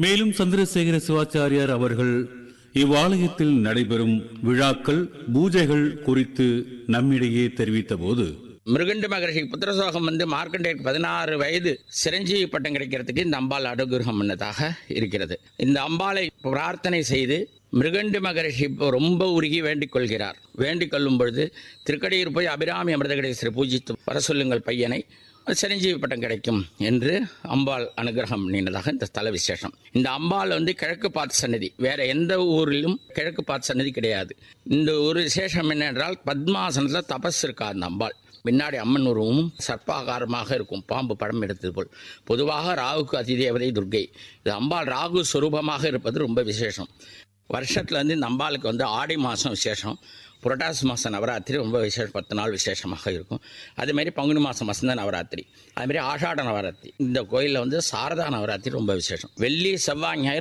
மேலும் சந்திரசேகர சிவாச்சாரியார் அவர்கள் இவ்வாலயத்தில் நடைபெறும் விழாக்கள் பூஜைகள் குறித்து நம்மிடையே தெரிவித்த போது மிருகண்ட மகரிஷி புத்திரசோகம் வந்து மார்க்கண்டேயருக்கு பதினாறு வயது சிரஞ்சீவி பட்டம் கிடைக்கிறதுக்கு இந்த அம்பாள் அனுகிரகம் பண்ணதாக இருக்கிறது இந்த அம்பாளை பிரார்த்தனை செய்து மிருகண்டு மகரிஷி இப்போ ரொம்ப உருகி வேண்டிக் கொள்கிறார் வேண்டிக் கொள்ளும் பொழுது திருக்கடையூர் போய் அபிராமி அமிர்தகடேஸ்வரர் பூஜித்து வர சொல்லுங்கள் பையனை சிரஞ்சீவி பட்டம் கிடைக்கும் என்று அம்பாள் அனுகிரகம் பண்ணினதாக இந்த ஸ்தல விசேஷம் இந்த அம்பாள் வந்து கிழக்கு பார்த்த சன்னதி வேற எந்த ஊரிலும் கிழக்கு பார்த்த சன்னதி கிடையாது இந்த ஒரு விசேஷம் என்னென்றால் பத்மாசனத்தில் தபஸ் இருக்கா அந்த அம்பாள் பின்னாடி அம்மன் உருவமும் சர்ப்பாகாரமாக இருக்கும் பாம்பு படம் எடுத்தது போல் பொதுவாக ராகுக்கு அதிதேவதை துர்க்கை இது அம்பாள் ராகு சொரூபமாக இருப்பது ரொம்ப விசேஷம் வருஷத்துல வந்து இந்த அம்பாளுக்கு வந்து ஆடி மாதம் விசேஷம் புரட்டாசி மாதம் நவராத்திரி ரொம்ப விசேஷம் பத்து நாள் விசேஷமாக இருக்கும் அதேமாரி பங்குனி மாதம் வசந்த நவராத்திரி அதுமாரி ஆஷாட நவராத்திரி இந்த கோயிலில் வந்து சாரதா நவராத்திரி ரொம்ப விசேஷம் வெள்ளி செவ்வாய் ஞாயிறு